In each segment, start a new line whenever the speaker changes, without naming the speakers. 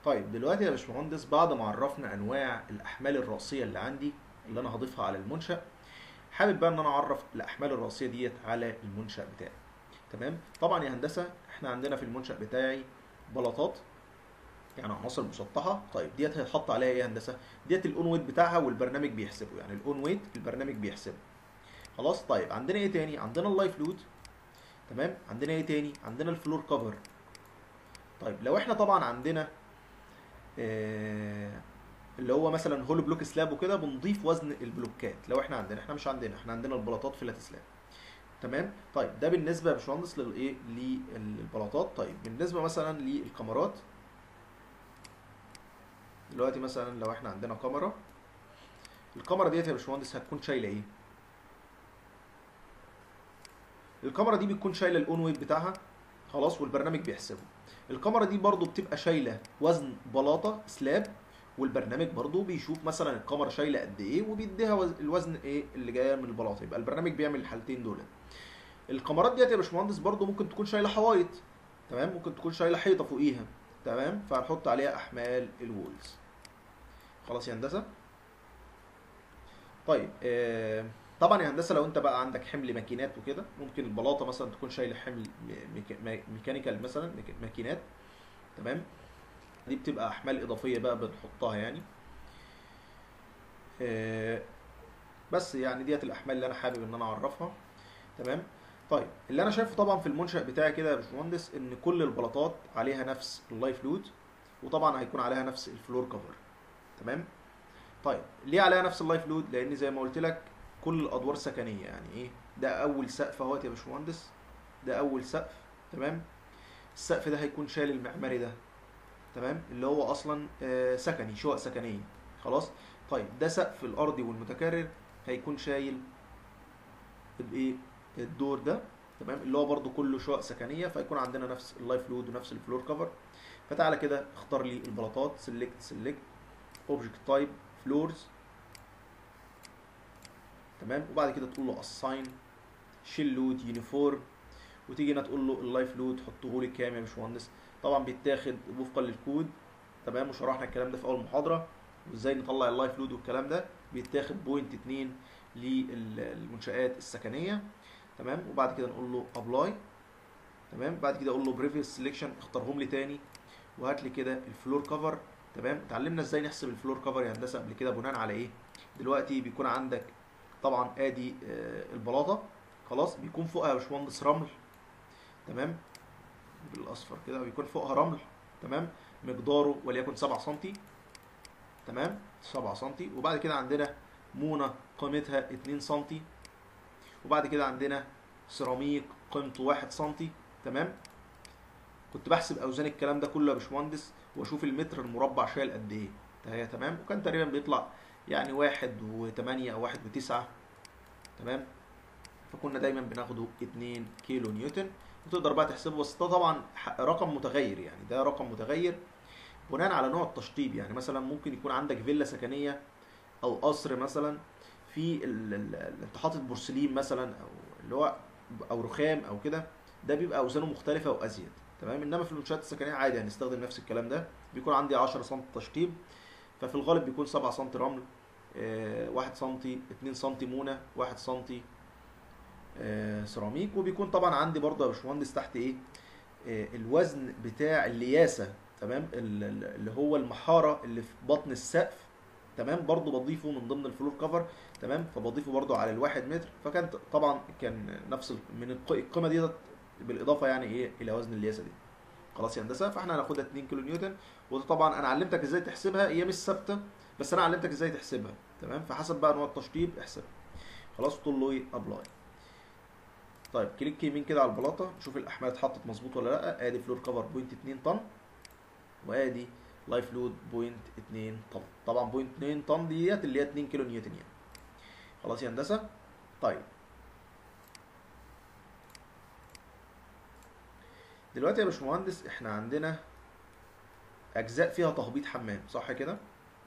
طيب دلوقتي يا باشمهندس بعد ما عرفنا انواع الاحمال الرأسية اللي عندي اللي انا هضيفها على المنشأ حابب بقى ان انا اعرف الاحمال الرأسية ديت على المنشأ بتاعي تمام طبعا يا هندسة احنا عندنا في المنشأ بتاعي بلاطات يعني عناصر مسطحة طيب ديت هيتحط عليها ايه يا هندسة ديت الاون ويت بتاعها والبرنامج بيحسبه يعني الاون ويت البرنامج بيحسبه خلاص طيب عندنا ايه تاني عندنا اللايف لود تمام عندنا ايه تاني عندنا الفلور كفر طيب لو احنا طبعا عندنا آه، اللي هو مثلا هولو بلوك سلاب وكده بنضيف وزن البلوكات لو احنا عندنا احنا مش عندنا احنا عندنا البلاطات فلات سلاب تمام طيب ده بالنسبه يا باشمهندس للايه للبلاطات طيب بالنسبه مثلا للكاميرات دلوقتي مثلا لو احنا عندنا كاميرا الكاميرا ديت يا باشمهندس هتكون شايله ايه الكاميرا دي بتكون شايله الاون ويت بتاعها خلاص والبرنامج بيحسبه الكاميرا دي برضو بتبقى شايله وزن بلاطه سلاب والبرنامج برضو بيشوف مثلا الكاميرا شايله قد ايه وبيديها وز- الوزن ايه اللي جايه من البلاطه يبقى البرنامج بيعمل الحالتين دول الكاميرات ديت يا باشمهندس برضو ممكن تكون شايله حوايط تمام ممكن تكون شايله حيطه فوقيها تمام فهنحط عليها احمال الوولز خلاص يا هندسه طيب آه طبعا يا هندسه لو انت بقى عندك حمل ماكينات وكده ممكن البلاطه مثلا تكون شايله حمل ميكا- مي- ميكانيكال مثلا ميك- ماكينات تمام دي بتبقى احمال اضافيه بقى بنحطها يعني آه، بس يعني ديت الاحمال اللي انا حابب ان انا اعرفها تمام طيب اللي انا شايفه طبعا في المنشأ بتاعي كده يا باشمهندس ان كل البلاطات عليها نفس اللايف لود وطبعا هيكون عليها نفس الفلور كفر تمام طيب ليه عليها نفس اللايف لود لان زي ما قلت لك كل الادوار سكنيه يعني ايه ده اول سقف اهوت يا باشمهندس ده اول سقف تمام السقف ده هيكون شايل المعماري ده تمام اللي هو اصلا آه، سكني شقق سكنيه خلاص طيب ده سقف الارضي والمتكرر هيكون شايل الايه الدور ده تمام اللي هو برضو كله شقق سكنيه فيكون عندنا نفس اللايف لود ونفس الفلور كفر فتعالى كده اختار لي البلاطات سيلكت سيلكت اوبجكت تايب فلورز تمام وبعد كده تقول له اساين شيل لود يونيفورم وتيجي هنا تقول له اللايف لود حطه لي كام يا باشمهندس طبعا بيتاخد وفقا للكود تمام وشرحنا الكلام ده في اول محاضره وازاي نطلع اللايف لود والكلام ده بيتاخد بوينت 2 للمنشآت السكنيه تمام وبعد كده نقول له ابلاي تمام بعد كده اقول له بريفيوس سيلكشن اختارهم لي تاني وهات لي كده الفلور كفر تمام اتعلمنا ازاي نحسب الفلور كفر يا هندسه قبل كده بناء على ايه دلوقتي بيكون عندك طبعا ادي آه، البلاطه خلاص بيكون فوقها يا باشمهندس رمل تمام بالاصفر كده بيكون فوقها رمل تمام مقداره وليكن 7 سم تمام 7 سم وبعد كده عندنا مونه قيمتها 2 سم وبعد كده عندنا سيراميك قيمته 1 سم تمام كنت بحسب اوزان الكلام ده كله يا باشمهندس واشوف المتر المربع شايل قد ايه هي تمام وكان تقريبا بيطلع يعني واحد وثمانية او واحد وتسعة تمام فكنا دايما بناخده 2 كيلو نيوتن وتقدر بقى تحسبه بس ده طبعا ح- رقم متغير يعني ده رقم متغير بناء على نوع التشطيب يعني مثلا ممكن يكون عندك فيلا سكنيه او قصر مثلا في ال- ال- ال- انت حاطط بورسلين مثلا او اللي هو او رخام او كده ده بيبقى اوزانه مختلفه وازيد تمام انما في المنشات السكنيه عادي هنستخدم نفس الكلام ده بيكون عندي 10 سم تشطيب ففي الغالب بيكون 7 سم رمل 1 سم 2 سم مونه 1 سم آه، سيراميك وبيكون طبعا عندي برضه يا باشمهندس تحت ايه آه، الوزن بتاع الياسه تمام ال- ال- اللي هو المحاره اللي في بطن السقف تمام برضه بضيفه من ضمن الفلور كفر تمام فبضيفه برضه على الواحد متر فكان ط- طبعا كان نفس ال- من الق- القيمه دي بالاضافه يعني ايه الى وزن الياسه دي خلاص يا هندسه فاحنا هناخدها 2 كيلو نيوتن وده طبعا انا علمتك ازاي تحسبها هي مش ثابته بس انا علمتك ازاي تحسبها تمام فحسب بقى نوع التشطيب احسبها خلاص تقول له ايه ابلاي طيب كليك يمين كده على البلاطه شوف الاحمال اتحطت مظبوط ولا لا ادي فلور كفر بوينت 2 طن وادي لايف لود بوينت 2 طن طبعا بوينت 2 طن ديت اللي هي 2 كيلو نيوتن يعني خلاص يا هندسه طيب دلوقتي يا باشمهندس احنا عندنا اجزاء فيها تهبيط حمام صح كده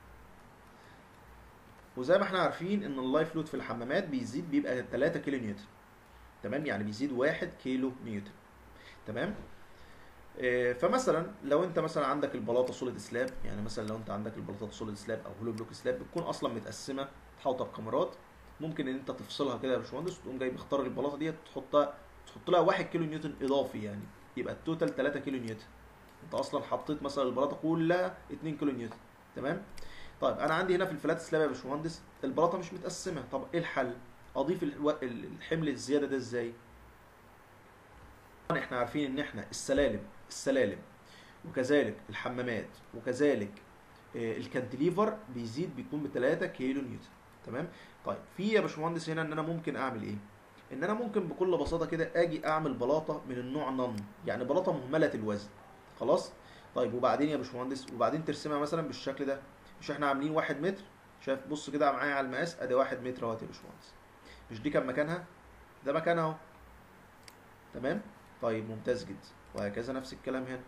وزي ما احنا عارفين ان اللايف لود في الحمامات بيزيد بيبقى 3 كيلو نيوتن تمام يعني بيزيد 1 كيلو نيوتن تمام آه، فمثلا لو انت مثلا عندك البلاطه سوليد سلاب يعني مثلا لو انت عندك البلاطات سوليد سلاب او هولو بلوك سلاب بتكون اصلا متقسمه محاوطه بكاميرات ممكن ان انت تفصلها كده يا باشمهندس وتقوم جاي مختار البلاطه ديت تحطها تحط لها 1 كيلو نيوتن اضافي يعني يبقى التوتال 3 كيلو نيوتن انت اصلا حطيت مثلا البلاطه كلها 2 كيلو نيوتن تمام طيب انا عندي هنا في الفلات سلاب يا باشمهندس البلاطه مش متقسمه طب ايه الحل اضيف الو- ال- الحمل الزياده ده ازاي طبعاً احنا عارفين ان احنا السلالم السلالم وكذلك الحمامات وكذلك آه، الكانتليفر بيزيد بيكون ب 3 كيلو نيوتن تمام طيب في يا باشمهندس هنا ان انا ممكن اعمل ايه ان انا ممكن بكل بساطه كده اجي اعمل بلاطه من النوع نن يعني بلاطه مهمله الوزن خلاص طيب وبعدين يا باشمهندس وبعدين ترسمها مثلا بالشكل ده مش احنا عاملين واحد متر شايف بص كده معايا على المقاس ادي واحد متر اهوت يا باشمهندس مش دي كان مكانها ده مكانها اهو تمام طيب ممتاز جدا وهكذا نفس الكلام هنا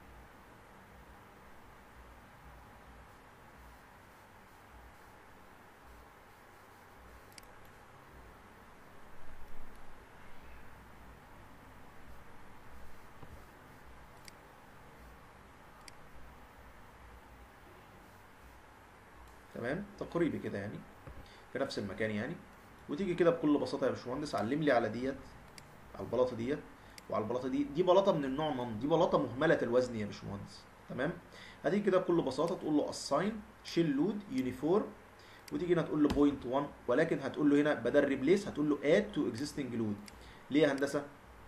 تمام تقريبي كده يعني في نفس المكان يعني وتيجي كده بكل بساطه يا باشمهندس علم لي على ديت على البلاطه ديت وعلى البلاطه دي دي بلاطه من النوع نن دي بلاطه مهمله الوزن يا باشمهندس تمام هتيجي كده بكل بساطه تقول له اساين شيل لود يونيفورم وتيجي هنا تقول له بوينت 1 ولكن هتقول له هنا بدل ريبليس هتقول له اد تو اكزيستنج لود ليه يا هندسه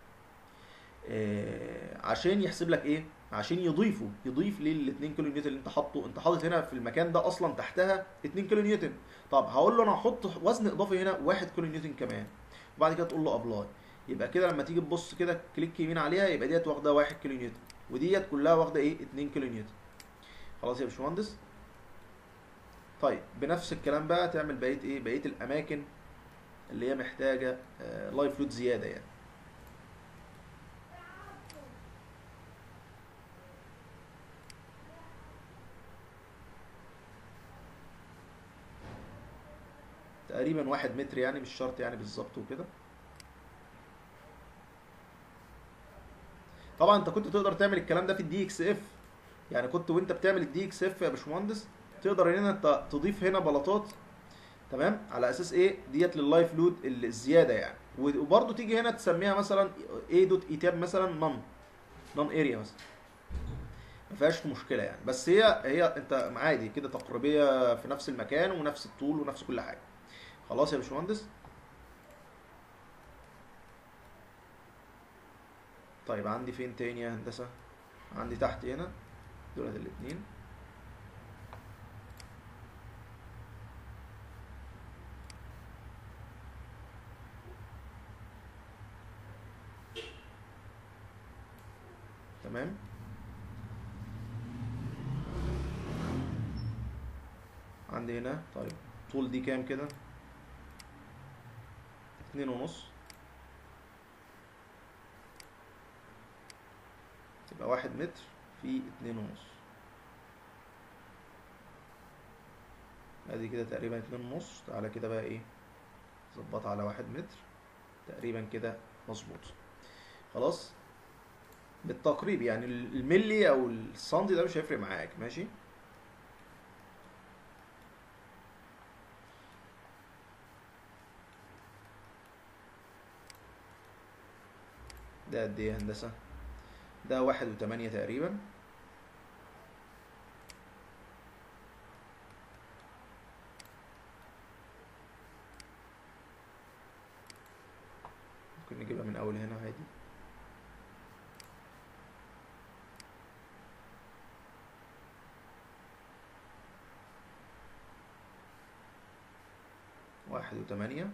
آه عشان يحسب لك ايه عشان يضيفوا يضيف لل 2 كيلو نيوتن اللي انت حاطه انت حاطط هنا في المكان ده اصلا تحتها 2 كيلو نيوتن طب هقول له انا هحط وزن اضافي هنا 1 كيلو نيوتن كمان وبعد كده تقول له ابلاي يبقى كده لما تيجي تبص كده كليك يمين عليها يبقى ديت واخده 1 كيلو نيوتن وديت كلها واخده ايه 2 كيلو نيوتن خلاص يا باشمهندس طيب بنفس الكلام بقى تعمل بقيه ايه بقيه الاماكن اللي هي محتاجه آه لايف لود زياده يعني تقريبا واحد متر يعني مش شرط يعني بالظبط وكده طبعا انت كنت تقدر تعمل الكلام ده في الدي اكس اف يعني كنت وانت بتعمل الدي اكس اف يا باشمهندس تقدر ان انت تضيف هنا بلاطات تمام على اساس ايه ديت لللايف لود الزياده يعني وبرده تيجي هنا تسميها مثلا اي دوت اي تاب مثلا نون نون اريا مثلا ما فيهاش مشكله يعني بس هي هي انت عادي كده تقريبيه في نفس المكان ونفس الطول ونفس كل حاجه خلاص يا باشمهندس طيب عندي فين تاني يا هندسه عندي تحت هنا دولت الاتنين تمام عندي هنا طيب طول دي كام كده اتنين ونص يبقى واحد متر في اتنين ونص ادي كده تقريبا اتنين ونص تعالى كده بقى ايه ظبطها على واحد متر تقريبا كده مظبوط خلاص بالتقريب يعني الملي او السنتي ده مش هيفرق معاك ماشي ده قد ايه يا هندسة ده واحد وتمانية تقريبا ممكن نجيبها من اول هنا عادي واحد وتمانية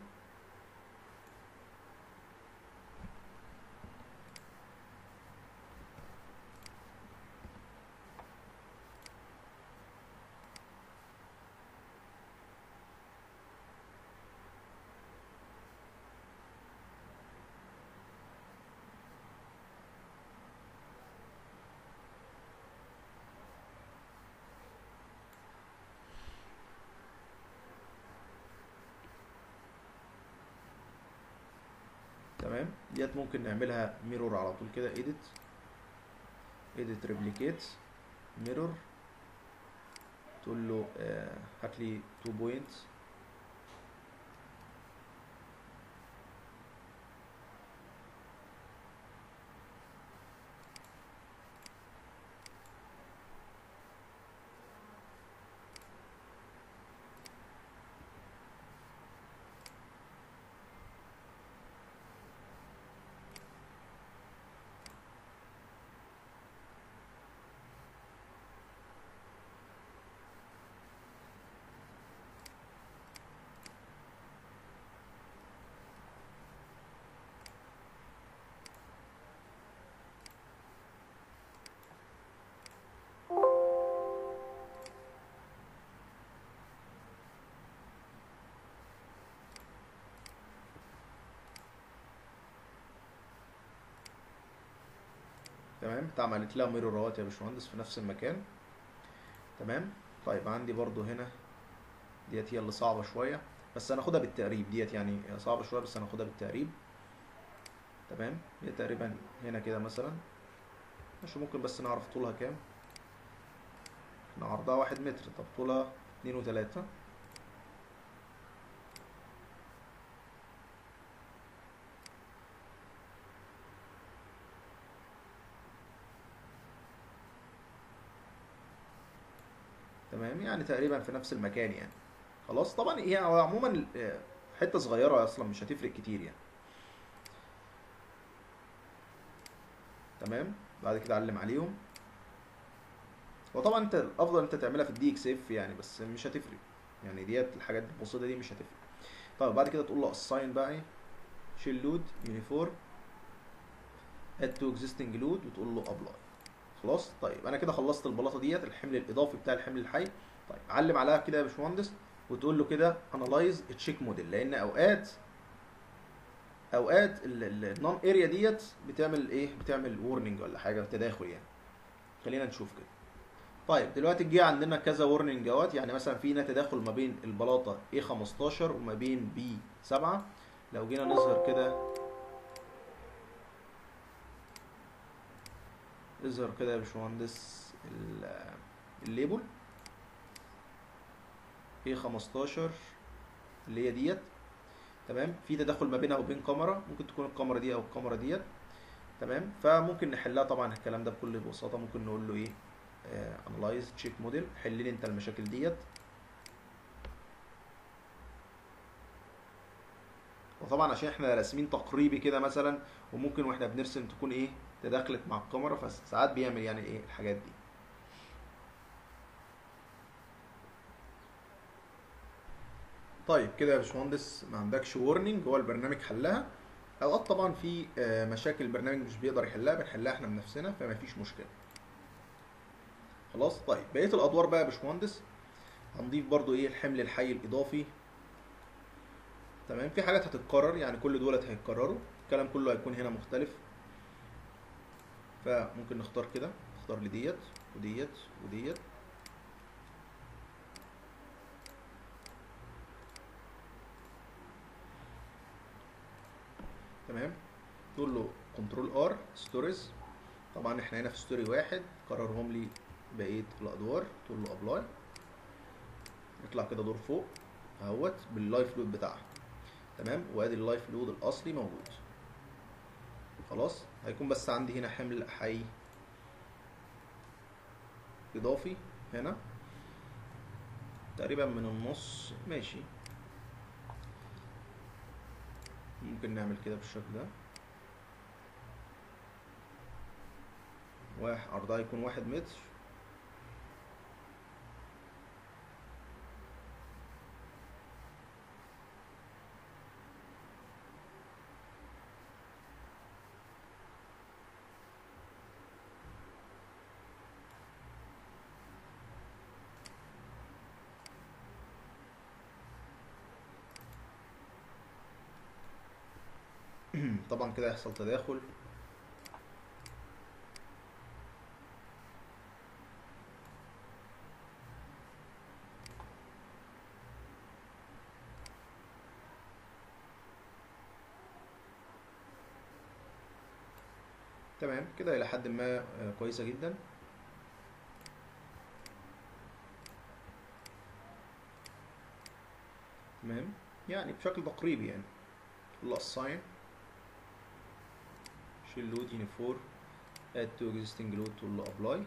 تمام ديت ممكن نعملها ميرور على طول كده ايديت edit replicate mirror تقول له آه هات لي 2 بوينتس تمام اتعملت لها ميرورات يا باشمهندس في نفس المكان تمام طيب عندي برضو هنا ديت هي اللي صعبة شوية بس هناخدها بالتقريب ديت يعني هي صعبة شوية بس هناخدها بالتقريب تمام هي تقريبا هنا كده مثلا مش ممكن بس نعرف طولها كام احنا عرضها واحد متر طب طولها اتنين وتلاتة تمام يعني تقريبا في نفس المكان يعني خلاص طبعا هي هو عموما آه، حته صغيره اصلا مش هتفرق كتير يعني تمام بعد كده علم عليهم وطبعا انت الافضل انت تعملها في الدي اكس اف يعني بس مش هتفرق يعني ديت الحاجات البسيطه دي مش هتفرق طيب بعد كده تقول له assign بقى ايه شيل لود يونيفورم add to existing load وتقول له apply خلاص طيب انا كده خلصت البلاطه ديت الحمل الاضافي بتاع الحمل الحي طيب علم عليها كده يا باشمهندس وتقول له كده انالايز تشيك موديل لان اوقات اوقات النون اريا ديت بتعمل ايه بتعمل وورنينج ولا حاجه تداخل يعني خلينا نشوف كده طيب دلوقتي جه عندنا كذا وورنينج اهوت يعني مثلا فينا تداخل ما بين البلاطه A15 وما بين B7 لو جينا نظهر كده اظهر كده يا باشمهندس ال- الليبل A15 اللي هي ديت تمام في تداخل ما بينها وبين كاميرا ممكن تكون الكاميرا دي او الكاميرا ديت تمام فممكن نحلها طبعا الكلام ده بكل بساطه ممكن نقول له ايه انالايز تشيك موديل حل لي انت المشاكل ديت وطبعا عشان احنا راسمين تقريبي كده مثلا وممكن واحنا بنرسم تكون ايه تداخلت مع الكاميرا فساعات بيعمل يعني ايه الحاجات دي طيب كده يا باشمهندس ما عندكش وورنينج هو البرنامج حلها اوقات طبعا في آه، مشاكل البرنامج مش بيقدر يحلها بنحلها احنا بنفسنا فما فيش مشكله خلاص طيب بقيه الادوار بقى يا باشمهندس هنضيف برضو ايه الحمل الحي الاضافي تمام في حاجات هتتكرر يعني كل دولت هيتكرروا الكلام كله هيكون هنا مختلف فممكن نختار كده نختار لي ديت وديت وديت تمام تقول له كنترول ار ستوريز طبعا احنا هنا في ستوري واحد كررهم لي بقيه الادوار تقول له ابلاي يطلع كده دور فوق اهوت باللايف لود بتاعها تمام وادي اللايف لود الاصلي موجود خلاص هيكون بس عندي هنا حمل حي اضافي هنا تقريبا من النص ماشي ممكن نعمل كده بالشكل ده واحد عرضها يكون واحد متر طبعا كده يحصل تداخل تمام كده الى حد ما آه، كويسه جدا تمام يعني بشكل تقريبي يعني تقول له assign شيل load uniform add to existing load تقول له apply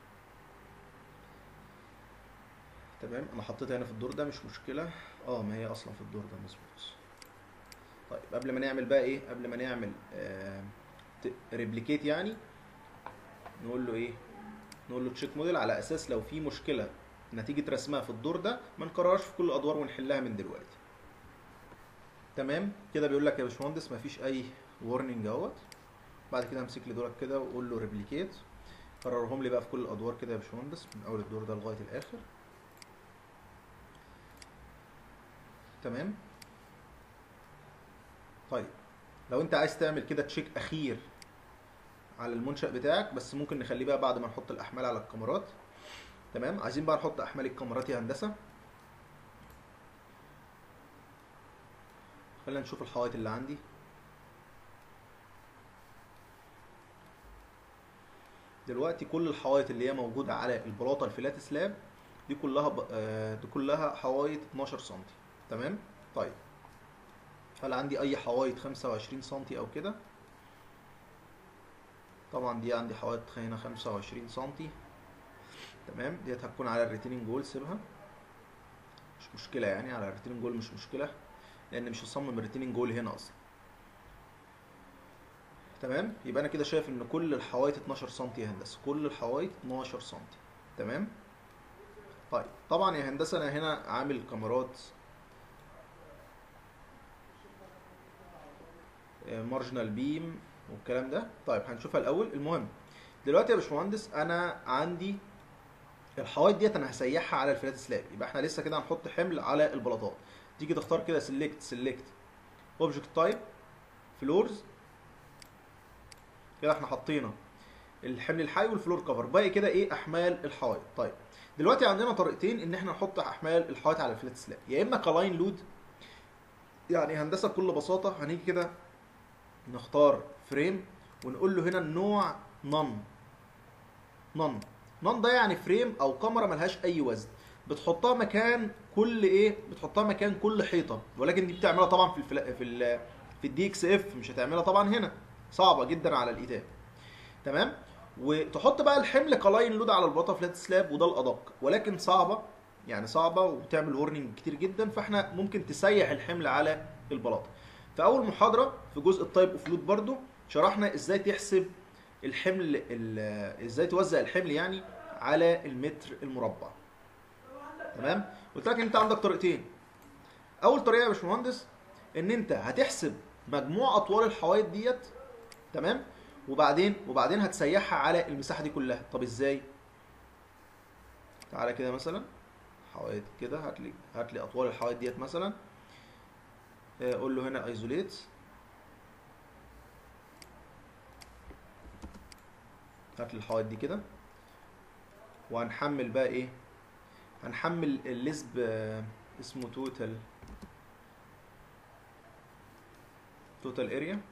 تمام انا حطيتها هنا في الدور ده مش مشكله اه ما هي اصلا في الدور ده مظبوط طيب قبل ما نعمل بقى ايه قبل ما نعمل آه ريبليكيت يعني نقول له ايه نقول له تشيك موديل على اساس لو في مشكله نتيجه رسمها في الدور ده ما نكررهاش في كل الادوار ونحلها من دلوقتي تمام كده بيقول لك يا باشمهندس مفيش اي warning اهوت بعد كده امسك لي دورك كده واقول له ريبليكيت كررهم لي بقى في كل الادوار كده يا باشمهندس من اول الدور ده لغايه الاخر تمام طيب لو انت عايز تعمل كده تشيك اخير على المنشأ بتاعك بس ممكن نخليه بقى بعد ما نحط الاحمال على الكاميرات تمام عايزين بقى نحط احمال الكاميرات يا هندسه خلينا نشوف الحوائط اللي عندي دلوقتي كل الحوائط اللي هي موجوده على البلاطه الفلات سلاب دي كلها ب... آه، دي كلها حوائط 12 سم تمام طيب هل عندي اي حوائط 25 سم او كده طبعا دي عندي حوائط هنا 25 سم تمام ديت هتكون على الريتيننج جول سيبها مش مشكله يعني على الريتيننج جول مش مشكله لان مش هصمم الريتيننج جول هنا اصلا تمام يبقى انا كده شايف ان كل الحوايط 12 سم يا هندسه كل الحوايط 12 سم تمام طيب طبعا يا هندسه انا هنا عامل كاميرات مارجنال بيم والكلام ده طيب هنشوفها الاول المهم دلوقتي يا باشمهندس انا عندي الحوايط ديت انا هسيحها على الفلات سلاب يبقى احنا لسه كده هنحط حمل على البلاطات تيجي تختار كده سيلكت سيلكت اوبجكت تايب فلورز كده احنا حطينا الحمل الحي والفلور كفر باقي كده ايه احمال الحوائط طيب دلوقتي عندنا طريقتين ان احنا نحط احمال الحوائط على الفلات سلاب يا اما كلاين لود يعني هندسه بكل بساطه هنيجي كده نختار فريم ونقول له هنا النوع نون نون نون ده يعني فريم او كاميرا ملهاش اي وزن بتحطها مكان كل ايه بتحطها مكان كل حيطه ولكن دي بتعملها طبعا في الفلا... في ال... في الدي اكس اف مش هتعملها طبعا هنا صعبه جدا على الايدان تمام وتحط بقى الحمل كلاين لود على البلاطه فلات سلاب وده الادق ولكن صعبه يعني صعبه وبتعمل ورنينج كتير جدا فاحنا ممكن تسيح الحمل على البلاطه في اول محاضره في جزء التايب اوف لود برضو شرحنا ازاي تحسب الحمل ال- ازاي توزع الحمل يعني على المتر المربع تمام قلت لك انت عندك طريقتين اول طريقه يا باشمهندس ان انت هتحسب مجموع اطوال الحوائط ديت تمام وبعدين وبعدين هتسيحها على المساحه دي كلها طب ازاي تعالى كده مثلا حوائط كده هات لي هات لي اطوال الحوائط ديت مثلا آه، قول له هنا ايزوليت هات لي الحوائط دي كده وهنحمل بقى ايه هنحمل الليسب آه، اسمه توتال توتال اريا